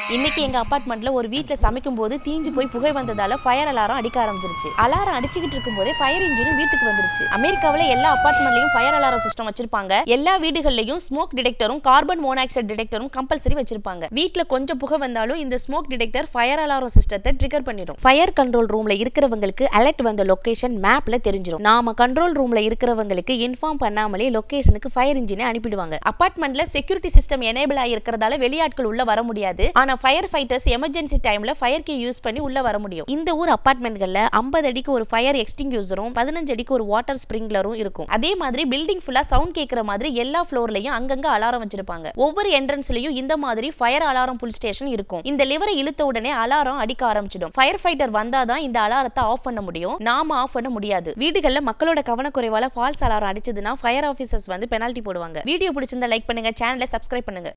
இன்னைக்கு எங்க அபார்ட்மெண்ட்ல ஒரு வீட்ல சமைக்கும் போது தீஞ்சு போய் புகை வந்ததால ஃபயர் அலாரம் அடிக்க ஆரம்பிச்சிருச்சு அலாரம் அடிச்சுக்கிட்டு இருக்கும் போதே ஃபயர் இன்ஜினும் வீட்டுக்கு வந்துருச்சு அமெரிக்காவுல எல்லா அபார்ட்மெண்ட்லயும் ஃபயர் அலாரம் சிஸ்டம் வச்சிருப்பாங்க எல்லா வீடுகள்லயும் ஸ்மோக் டிடெக்டரும் கார்பன் மோனாக்சைடு டிடெக்டரும் கம்பல்சரி வச்சிருப்பாங்க வீட்ல கொஞ்சம் புகை வந்தாலும் இந்த ஸ்மோக் டிடெக்டர் ஃபயர் அலாரம் சிஸ்டத்தை ட்ரிகர் பண்ணிடும் ஃபயர் கண்ட்ரோல் ரூம்ல இருக்கிறவங்களுக்கு அலர்ட் வந்த லொகேஷன் மேப்ல தெரிஞ்சிடும் நாம கண்ட்ரோல் ரூம்ல இருக்கிறவங்களுக்கு இன்ஃபார்ம் பண்ணாமலே லொகேஷனுக்கு ஃபயர் இன்ஜினை அனுப்பிடுவாங்க அபார்ட்மெண்ட்ல செக்யூரிட்டி சிஸ்டம் எனேபிள் ஆயிருக்கிறதால வெளியாட்கள் உள்ள வர முடியாது ஆனா ஃபயர் ஃபைட்டர்ஸ் எமர்ஜென்சி டைம்ல ஃபயர் கீ யூஸ் பண்ணி உள்ள வர முடியும் இந்த ஊர் அபார்ட்மெண்ட்கள்ல 50 அடிக்கு ஒரு ஃபயர் எக்ஸ்டிங்யூசரும் பதினஞ்சு அடிக்கு ஒரு வாட்டர் ஸ்ப்ரிங்லரும் இருக்கும் அதே மாதிரி பில்டிங் ஃபுல்லா சவுண்ட் கேட்கிற மாதிரி எல்லா ஃப்ளோர்லயும் அங்கங்க அலாரம் வச்சிருப்பாங்க ஒவ்வொரு என்ட்ரன்ஸ்லயும் இந்த மாதிரி ஃபயர் அலாரம் புல் ஸ்டேஷன் இருக்கும் இந்த லிவரை இழுத்த உடனே அலாரம் அடிக்க ஆரம்பிச்சிடும் ஃபயர் ஃபைட்டர் வந்தாதான் இந்த அலாரத்தை ஆஃப் பண்ண முடியும் நாம ஆஃப் பண்ண முடியாது வீடுகள்ல மக்களோட கவனக்குறைவால ஃபால்ஸ் அலாரம் அடிச்சதுன்னா ஃபயர் ஆஃபீஸர்ஸ் வந்து பெனால்ட்டி போடுவாங்க வீடியோ பிடிச்சிருந்தா லைக் பண்ணுங்க சேனலை சப்ஸ்கிரைப் பண்ணுங்க